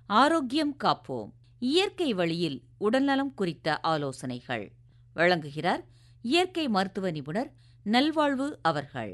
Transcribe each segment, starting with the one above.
ஆரோக்கியம் காப்போம் இயற்கை வழியில் உடல்நலம் குறித்த ஆலோசனைகள் வழங்குகிறார் இயற்கை மருத்துவ நிபுணர் நல்வாழ்வு அவர்கள்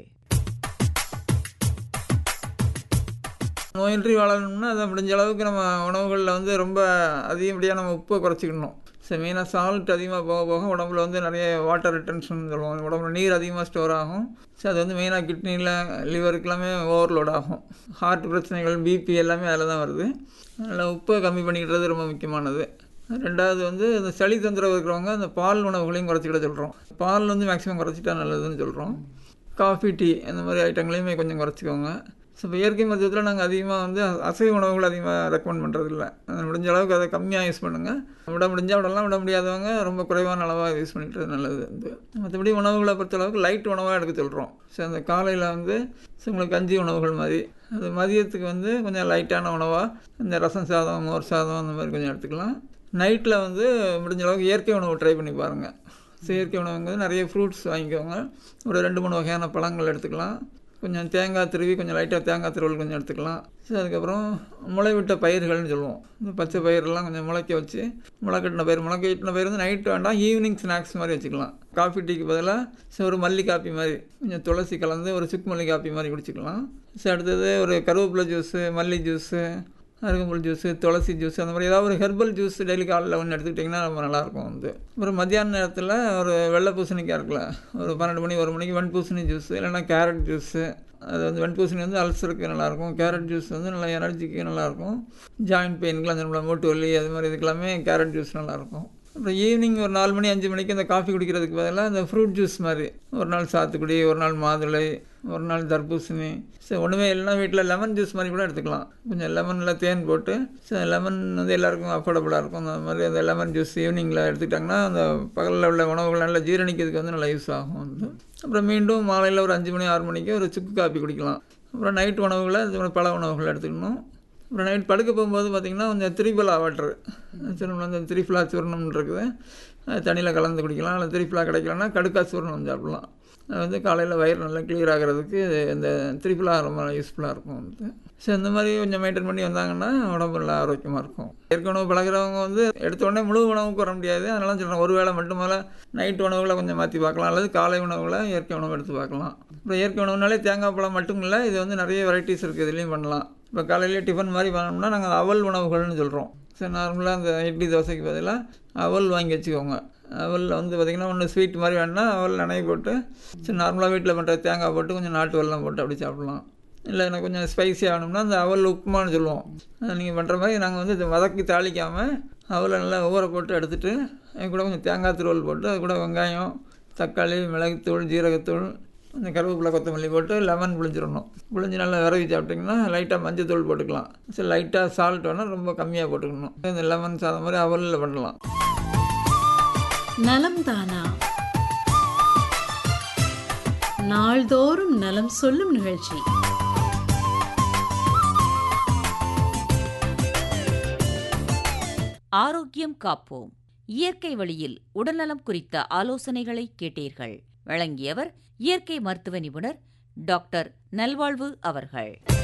நோயின்றி வாழணும்னா அதை முடிஞ்ச அளவுக்கு நம்ம உணவுகளில் வந்து ரொம்ப அதிகப்படியாக நம்ம உப்பை குறைச்சிக்கணும் சரி மெயினாக சால்ட் அதிகமாக போக போக உடம்புல வந்து நிறைய வாட்டர் ரிட்டன்ஷன் சொல்லுவோம் உடம்புல நீர் அதிகமாக ஸ்டோர் ஆகும் ஸோ அது வந்து மெயினாக கிட்னியில் லிவருக்கு எல்லாமே ஓவர்லோட் ஆகும் ஹார்ட் பிரச்சனைகள் பிபி எல்லாமே அதில் தான் வருது அதனால் உப்பை கம்மி பண்ணிக்கிறது ரொம்ப முக்கியமானது ரெண்டாவது வந்து இந்த சளி தொந்தரவு இருக்கிறவங்க அந்த பால் உணவுகளையும் குறைச்சிக்கிட சொல்கிறோம் பால் வந்து மேக்ஸிமம் குறைச்சிட்டா நல்லதுன்னு சொல்கிறோம் காஃபி டீ இந்த மாதிரி ஐட்டங்களையுமே கொஞ்சம் குறைச்சிக்கோங்க ஸோ இப்போ இயற்கை மருத்துவத்தில் நாங்கள் அதிகமாக வந்து அசைவ உணவுகள் அதிகமாக ரெக்கமெண்ட் பண்ணுறதில்ல முடிஞ்ச அளவுக்கு அதை கம்மியாக யூஸ் பண்ணுங்கள் விட முடிஞ்சால் விடலாம் விட முடியாதவங்க ரொம்ப குறைவான அளவாக யூஸ் பண்ணிக்கிறது நல்லது வந்து மற்றபடி உணவுகளை பொறுத்த அளவுக்கு லைட் உணவாக எடுக்க சொல்கிறோம் ஸோ அந்த காலையில் வந்து ஸோ உங்களுக்கு கஞ்சி உணவுகள் மாதிரி அது மதியத்துக்கு வந்து கொஞ்சம் லைட்டான உணவாக இந்த ரசம் சாதம் மோர் சாதம் அந்த மாதிரி கொஞ்சம் எடுத்துக்கலாம் நைட்டில் வந்து முடிஞ்ச அளவுக்கு இயற்கை உணவு ட்ரை பண்ணி பாருங்கள் செயற்கை உணவுங்கிறது நிறைய ஃப்ரூட்ஸ் வாங்கிக்கோங்க ஒரு ரெண்டு மூணு வகையான பழங்கள் எடுத்துக்கலாம் கொஞ்சம் தேங்காய் திருவி கொஞ்சம் லைட்டாக தேங்காய் திருவல் கொஞ்சம் எடுத்துக்கலாம் சரி அதுக்கப்புறம் முளைவிட்ட பயிர்கள்னு சொல்லுவோம் இந்த பச்சை பயிரெல்லாம் கொஞ்சம் முளைக்க வச்சு முளைக்கட்டின பயிர் முளைக்கட்டின பயிர் வந்து நைட்டு வேண்டாம் ஈவினிங் ஸ்நாக்ஸ் மாதிரி வச்சுக்கலாம் காஃபி டீக்கு பதிலாக சரி ஒரு மல்லி காப்பி மாதிரி கொஞ்சம் துளசி கலந்து ஒரு சுக்கு மல்லி காப்பி மாதிரி குடிச்சிக்கலாம் சரி அடுத்தது ஒரு கருவேப்பிலை ஜூஸு மல்லி ஜூஸு அருகம்புல் ஜூஸு துளசி ஜூஸ் அந்த மாதிரி ஏதாவது ஒரு ஹெர்பல் ஜூஸ் டெய்லி காலையில் ஒன்று எடுத்துக்கிட்டிங்கன்னா ரொம்ப நல்லாயிருக்கும் வந்து அப்புறம் மத்தியான நேரத்தில் ஒரு வெள்ளை பூசணிக்காய் இருக்குல்ல ஒரு பன்னெண்டு மணி ஒரு மணிக்கு வெண் பூசணி ஜூஸ் இல்லைன்னா கேரட் ஜூஸு அது வந்து வெண்பூசணி வந்து அல்சருக்கு நல்லாயிருக்கும் கேரட் ஜூஸ் வந்து நல்லா எனர்ஜிக்கு நல்லாயிருக்கும் ஜாயிண்ட் பெயினுக்குலாம் நம்மள மூட்டு வலி அது மாதிரி இதுக்கெல்லாமே கேரட் ஜூஸ் நல்லாயிருக்கும் அப்புறம் ஈவினிங் ஒரு நாலு மணி அஞ்சு மணிக்கு இந்த காஃபி குடிக்கிறதுக்கு பதிலாக இந்த ஃப்ரூட் ஜூஸ் மாதிரி ஒரு நாள் சாத்துக்குடி ஒரு நாள் மாதுளை ஒரு நாள் தர்பூசணி சரி ஒன்றுமே இல்லைனா வீட்டில் லெமன் ஜூஸ் மாதிரி கூட எடுத்துக்கலாம் கொஞ்சம் லெமனில் தேன் போட்டு சரி லெமன் வந்து எல்லாருக்கும் அஃபோர்டபுளாக இருக்கும் அந்த மாதிரி அந்த லெமன் ஜூஸ் ஈவினிங்கில் எடுத்துக்கிட்டாங்கன்னா அந்த பகலில் உள்ள உணவுகள் நல்லா ஜீரணிக்கிறதுக்கு வந்து நல்லா யூஸ் ஆகும் வந்து அப்புறம் மீண்டும் மாலையில் ஒரு அஞ்சு மணி ஆறு மணிக்கு ஒரு சுக்கு காப்பி குடிக்கலாம் அப்புறம் நைட் உணவுகளை பல உணவுகள் எடுத்துக்கணும் அப்புறம் நைட் படுக்க போகும்போது பார்த்திங்கன்னா கொஞ்சம் திரிபலா வாட்ரு சூரணம் அந்த திரிஃபிலா சூர்ணம்னு இருக்குது அது தண்ணியில் கலந்து குடிக்கலாம் இல்லை திரிஃபிலா கிடைக்கலன்னா கடுக்கா சூர்ணம் சாப்பிட்லாம் அது வந்து காலையில் வயிறு நல்லா கிளியர் ஆகிறதுக்கு இந்த திரிஃபிலா ரொம்ப யூஸ்ஃபுல்லாக இருக்கும் வந்து ஸோ இந்த மாதிரி கொஞ்சம் மெயின்டைன் பண்ணி வந்தாங்கன்னா உடம்பு நல்லா ஆரோக்கியமாக இருக்கும் இயற்கை உணவு பழகிறவங்க வந்து எடுத்த உடனே முழு உணவுக்கு வர முடியாது அதனால சொல்கிறேன் ஒரு வேளை மட்டும் மேலே நைட் உணவுகளை கொஞ்சம் மாற்றி பார்க்கலாம் அல்லது காலை உணவுகளை இயற்கை உணவு எடுத்து பார்க்கலாம் அப்புறம் இயற்கை உணவுனாலே தேங்காய் பழம் மட்டும் இல்லை இது வந்து நிறைய வெரைட்டிஸ் இருக்குது இதுலேயும் பண்ணலாம் இப்போ காலையிலே டிஃபன் மாதிரி பண்ணோம்னா நாங்கள் அவல் உணவுகள்னு சொல்கிறோம் சரி நார்மலாக அந்த இட்லி தோசைக்கு பதிலாக அவல் வாங்கி வச்சுக்கோங்க அவலில் வந்து பார்த்திங்கன்னா ஒன்று ஸ்வீட் மாதிரி வேணுன்னா அவல் நனைய போட்டு சரி நார்மலாக வீட்டில் பண்ணுற தேங்காய் போட்டு கொஞ்சம் நாட்டு வெல்லம் போட்டு அப்படி சாப்பிட்லாம் இல்லை எனக்கு கொஞ்சம் ஸ்பைசி ஆகணும்னா அந்த அவல் உப்புமான்னு சொல்லுவோம் நீங்கள் பண்ணுற மாதிரி நாங்கள் வந்து இதை வதக்கி தாளிக்காமல் அவலை நல்லா ஊற போட்டு எடுத்துகிட்டு அது கூட கொஞ்சம் தேங்காய் துருவல் போட்டு அது கூட வெங்காயம் தக்காளி மிளகுத்தூள் ஜீரகத்தூள் இந்த கருவேப்பிலை கொத்தமல்லி போட்டு லெமன் புளிஞ்சிடணும் புளிஞ்சு நல்லா விரவி சாப்பிட்டிங்கன்னா லைட்டாக மஞ்சள் தூள் போட்டுக்கலாம் சரி லைட்டாக சால்ட் வேணால் ரொம்ப கம்மியாக போட்டுக்கணும் இந்த லெமன் சாதம் மாதிரி அவலில் பண்ணலாம் நலம் தானா நாள்தோறும் நலம் சொல்லும் நிகழ்ச்சி ஆரோக்கியம் காப்போம் இயற்கை வழியில் உடல்நலம் குறித்த ஆலோசனைகளை கேட்டீர்கள் வழங்கியவர் இயற்கை மருத்துவ நிபுணர் டாக்டர் நல்வாழ்வு அவர்கள்